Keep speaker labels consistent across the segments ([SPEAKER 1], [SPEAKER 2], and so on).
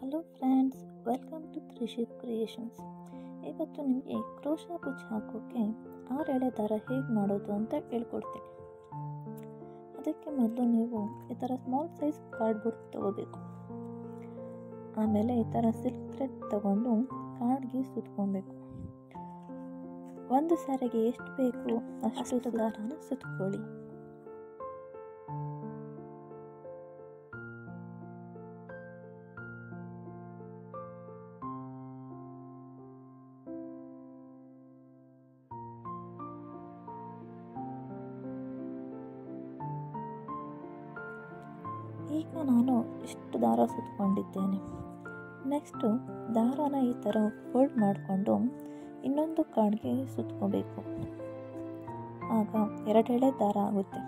[SPEAKER 1] hello friends welcome to Trishi creations ಇವತ್ತು ನಿಮಗೆ crochet ಕುಚ್ಚು ಹಾಕೋಕ್ಕೆ ಆರು ಎಳೆ ದಾರ ಹೇಗೆ ಮಾಡೋದು ಅಂತ ಹೇಳ್ಕೊಡ್ತೀನಿ ಅದಕ್ಕೆ ಮೊದಲು ನೀವು ಈ ಥರ ಸ್ಮಾಲ್ ಸೈಜ್ ಕಾರ್ಡ್ಬೋರ್ಡ್ ತೊಗೋಬೇಕು ಆಮೇಲೆ ಈ ಥರ ಸಿಲ್ಕ್ ಥ್ರೆಡ್ ತಗೊಂಡು ಕಾರ್ಡ್ಗೆ ಸುತ್ಕೊಬೇಕು ಒಂದು ಸಾರಿಗೆ ಎಷ್ಟು ಬೇಕು ಅಷ್ಟು ದಾರನ ಸುತ್ಕೊಳ್ಳಿ ಈಗ ನಾನು ಇಷ್ಟು ದಾರ ಸುತ್ಕೊಂಡಿದ್ದೇನೆ ನೆಕ್ಸ್ಟು ದಾರಾನ ಈ ಥರ ಫೋಲ್ಡ್ ಮಾಡಿಕೊಂಡು ಇನ್ನೊಂದು ಕಾರ್ಡ್ಗೆ ಸುತ್ಕೋಬೇಕು ಆಗ ಎರಡೆಳೆ ದಾರ ಆಗುತ್ತೆ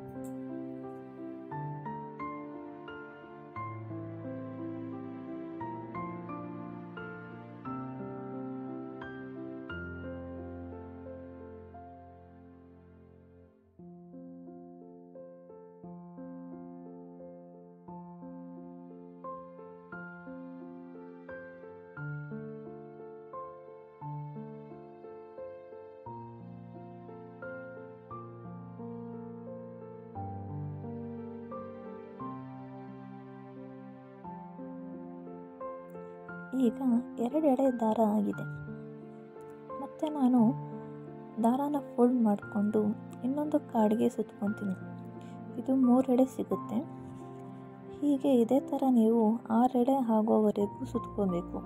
[SPEAKER 1] ಈಗ ಎರಡೆಳೆ ದಾರ ಆಗಿದೆ ಮತ್ತು ನಾನು ದಾರಾನ ಫೋಲ್ಡ್ ಮಾಡಿಕೊಂಡು ಇನ್ನೊಂದು ಕಾರ್ಡ್ಗೆ ಸುತ್ಕೊತೀನಿ ಇದು ಮೂರೆಡೆ ಸಿಗುತ್ತೆ ಹೀಗೆ ಇದೇ ಥರ ನೀವು ಆರೆಡೆ ಆಗೋವರೆಗೂ ಸುತ್ಕೋಬೇಕು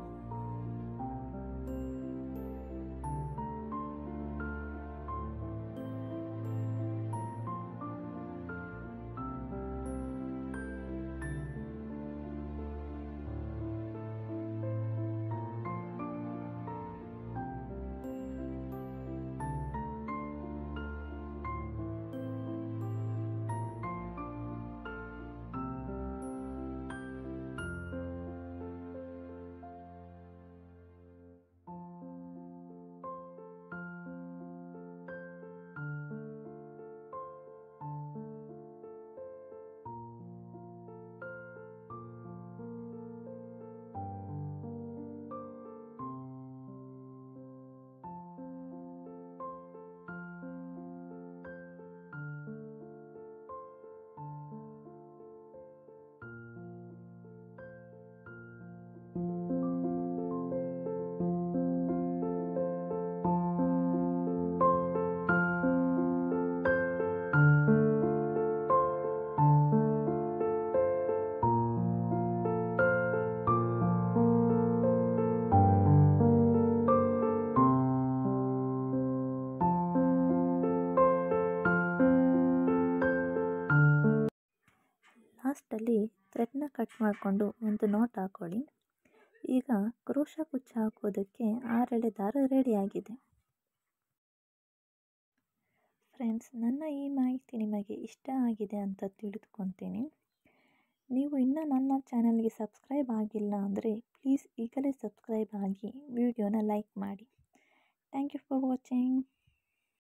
[SPEAKER 1] ಲಾಸ್ಟಲ್ಲಿ ಥ್ರೆಡ್ನ ಕಟ್ ಮಾಡಿಕೊಂಡು ಒಂದು ನಾಟ್ ಹಾಕ್ಕೊಳ್ಳಿ ಈಗ ಕ್ರೋಶ ಕುಚ್ಚು ಹಾಕೋದಕ್ಕೆ ಆರೆಳೆ ದಾರ ರೆಡಿಯಾಗಿದೆ ಫ್ರೆಂಡ್ಸ್ ನನ್ನ ಈ ಮಾಹಿತಿ ನಿಮಗೆ ಇಷ್ಟ ಆಗಿದೆ ಅಂತ ತಿಳಿದುಕೊತೀನಿ ನೀವು ಇನ್ನೂ ನನ್ನ ಚಾನಲ್ಗೆ ಸಬ್ಸ್ಕ್ರೈಬ್ ಆಗಿಲ್ಲ ಅಂದರೆ ಪ್ಲೀಸ್ ಈಗಲೇ ಸಬ್ಸ್ಕ್ರೈಬ್ ಆಗಿ ವಿಡಿಯೋನ ಲೈಕ್ ಮಾಡಿ ಥ್ಯಾಂಕ್ ಯು ಫಾರ್ ವಾಚಿಂಗ್